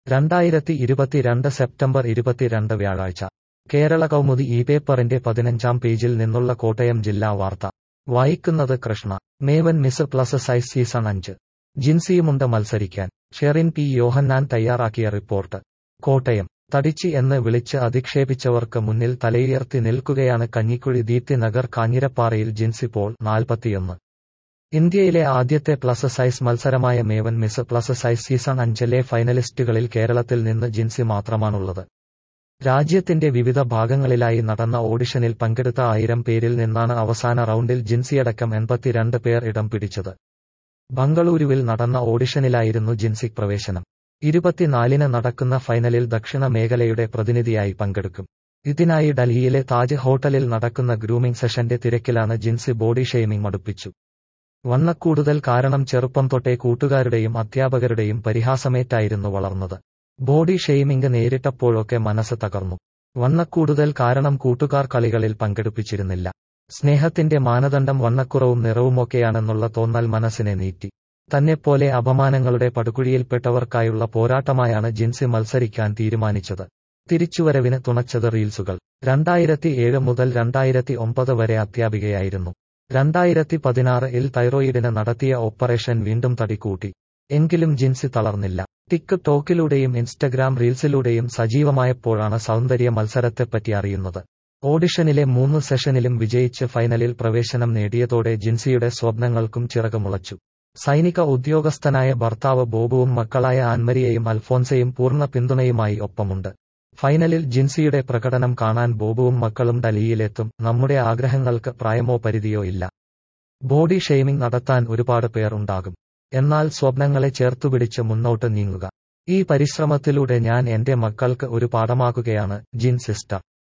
രണ്ടായിരത്തി ഇരുപത്തിരണ്ട് സെപ്റ്റംബർ ഇരുപത്തിരണ്ട് വ്യാഴാഴ്ച കേരള കൗമുദി ഈ പേപ്പറിന്റെ പതിനഞ്ചാം പേജിൽ നിന്നുള്ള കോട്ടയം ജില്ലാ വാർത്ത വായിക്കുന്നത് Krishna Maven miss plus size season അഞ്ച് ജിൻസിയുമുണ്ട് മത്സരിക്കാൻ ഷെറിൻ പി യോഹന്നാൻ തയ്യാറാക്കിയ റിപ്പോർട്ട് കോട്ടയം തടിച്ചി എന്ന് വിളിച്ച് അധിക്ഷേപിച്ചവർക്ക് മുന്നിൽ തലയുയർത്തി നിൽക്കുകയാണ് കഞ്ഞിക്കുഴി ദീപ്തി നഗർ കാഞ്ഞിരപ്പാറയിൽ ജിൻസി പോൾ നാൽപ്പത്തിയൊന്ന് ഇന്ത്യയിലെ ആദ്യത്തെ പ്ലസ് സൈസ് മത്സരമായ Maven miss plus size season അഞ്ചിലെ ഫൈനലിസ്റ്റുകളിൽ കേരളത്തിൽ നിന്ന് ജിൻസി മാത്രമാണുള്ളത് രാജ്യത്തിന്റെ വിവിധ ഭാഗങ്ങളിലായി നടന്ന ഓഡിഷനിൽ പങ്കെടുത്ത ആയിരം പേരിൽ നിന്നാണ് അവസാന റൗണ്ടിൽ ജിൻസിയടക്കം എൺപത്തിരണ്ട് പേർ ഇടം പിടിച്ചത് ബംഗളൂരുവിൽ നടന്ന ഓഡിഷനിലായിരുന്നു ജിൻസിക് പ്രവേശനം ഇരുപത്തിനാലിന് നടക്കുന്ന ഫൈനലിൽ ദക്ഷിണ മേഖലയുടെ പ്രതിനിധിയായി പങ്കെടുക്കും ഇതിനായി ഡൽഹിയിലെ താജ് ഹോട്ടലിൽ നടക്കുന്ന ഗ്രൂമിംഗ് സെഷന്റെ തിരക്കിലാണ് ജിൻസി ബോഡി ഷെയ്മിംഗ് മടുപ്പിച്ചു വണ്ണക്കൂടുതൽ കാരണം ചെറുപ്പം തൊട്ടേ കൂട്ടുകാരുടെയും അധ്യാപകരുടെയും പരിഹാസമേറ്റായിരുന്നു വളർന്നത് ബോഡി ഷെയ്മിംഗ് നേരിട്ടപ്പോഴൊക്കെ മനസ്സ് തകർന്നു വണ്ണക്കൂടുതൽ കാരണം കൂട്ടുകാർ കളികളിൽ പങ്കെടുപ്പിച്ചിരുന്നില്ല സ്നേഹത്തിന്റെ മാനദണ്ഡം വണ്ണക്കുറവും നിറവുമൊക്കെയാണെന്നുള്ള തോന്നൽ മനസ്സിനെ നീറ്റി തന്നെപ്പോലെ അപമാനങ്ങളുടെ പടുകുഴിയിൽപ്പെട്ടവർക്കായുള്ള പോരാട്ടമായാണ് ജിൻസി മത്സരിക്കാൻ തീരുമാനിച്ചത് തിരിച്ചുവരവിന് തുണച്ചത് റീൽസുകൾ രണ്ടായിരത്തി ഏഴ് മുതൽ രണ്ടായിരത്തി ഒമ്പത് വരെ അധ്യാപികയായിരുന്നു രണ്ടായിരത്തി പതിനാറിൽ തൈറോയിഡിന് നടത്തിയ ഓപ്പറേഷൻ വീണ്ടും തടികൂട്ടി എങ്കിലും ജിൻസി തളർന്നില്ല ടിക്ക് ടോക്കിലൂടെയും ഇൻസ്റ്റഗ്രാം റീൽസിലൂടെയും സജീവമായപ്പോഴാണ് സൗന്ദര്യ മത്സരത്തെപ്പറ്റി അറിയുന്നത് ഓഡിഷനിലെ മൂന്ന് സെഷനിലും വിജയിച്ച് ഫൈനലിൽ പ്രവേശനം നേടിയതോടെ ജിൻസിയുടെ സ്വപ്നങ്ങൾക്കും ചിറകുമുളച്ചു സൈനിക ഉദ്യോഗസ്ഥനായ ഭർത്താവ് ബോബുവും മക്കളായ ആൻമരിയയും അൽഫോൻസയും പൂർണ്ണ പിന്തുണയുമായി ഒപ്പമുണ്ട് ഫൈനലിൽ ജിൻസിയുടെ പ്രകടനം കാണാൻ ബോബുവും മക്കളും ഡൽഹിയിലെത്തും നമ്മുടെ ആഗ്രഹങ്ങൾക്ക് പ്രായമോ പരിധിയോ ഇല്ല ബോഡി ഷെയ്മിംഗ് നടത്താൻ ഒരുപാട് പേർ ഉണ്ടാകും എന്നാൽ സ്വപ്നങ്ങളെ ചേർത്തുപിടിച്ച് മുന്നോട്ട് നീങ്ങുക ഈ പരിശ്രമത്തിലൂടെ ഞാൻ എന്റെ മക്കൾക്ക് ഒരു പാഠമാകുകയാണ് ജിൻ സിസ്റ്റർ